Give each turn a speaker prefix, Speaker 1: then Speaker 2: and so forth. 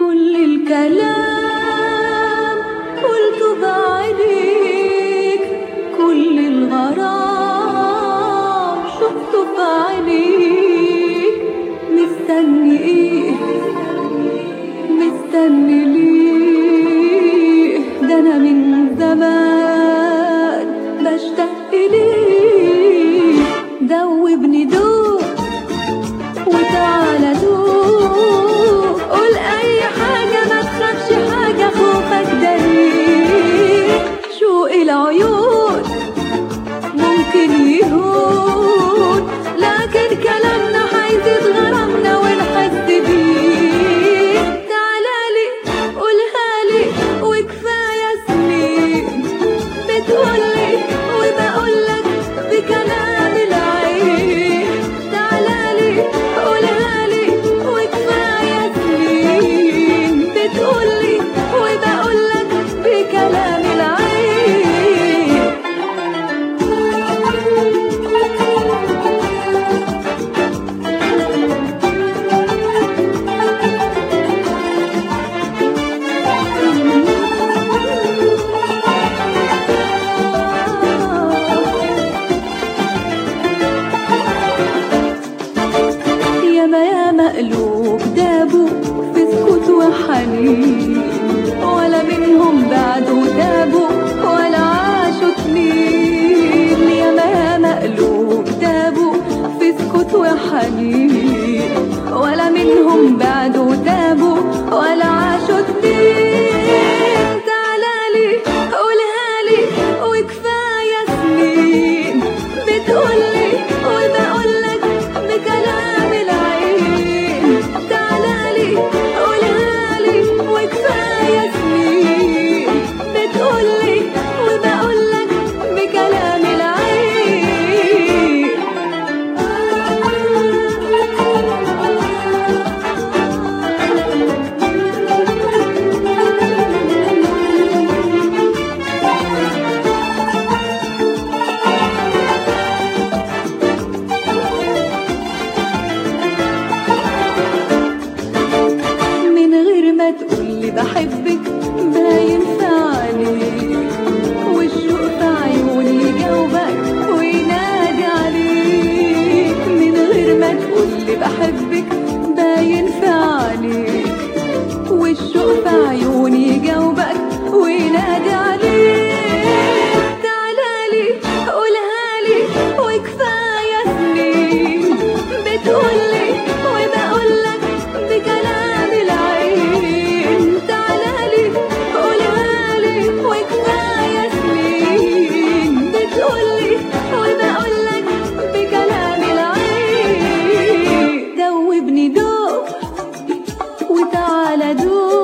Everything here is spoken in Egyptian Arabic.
Speaker 1: كل الكلام قلته بعينيك كل الغرام شفته في عينيك مستني ايه مستني ليه ده انا من زمان بشتاق ليه دوبني دوب وتعالى دوب قول اي حاجة ما تخافش حاجة خوفك ده ليه شوق العيون ممكن يهون لكن كلامنا هيزيد غرامنا ونحس بيه تعالالي قولها لي وكفاية سنين بتقولي وبقولك بكلام العين تعالالي قولها لي وكفاية سنين بتقولي وبقولك بكلام العين ياما ياما قلوب دابوا في سكوت وحنين ولا منهم بعدوا تابوا ولا عاشوا سنين ياما ياما قلوب دابوا في سكوت وحنين ولا منهم بعدوا تابوا ولا عاشوا سنين تعالالي قولها لي وكفاية سنين بتقولي وبقولك بكلام العين تعالالي قولها لي وكفاية سنين بتقولي وبقولك بكلام العين من غير ما تقولي بحبك باين في عينيك والشوق في عيوني يجاوبك وينادي عليك من غير ما تقولي بحبك باين في عينيك والشوق في عيوني يجاوبك وينادي عليك تعالالي قولها لي وكفاية سنين بتقولي وبقولك بكلام العين تعالالي قولها لي وكفاية سنين بتقولي وبقولك بكلام العين دوبني دوب وتعالى دوب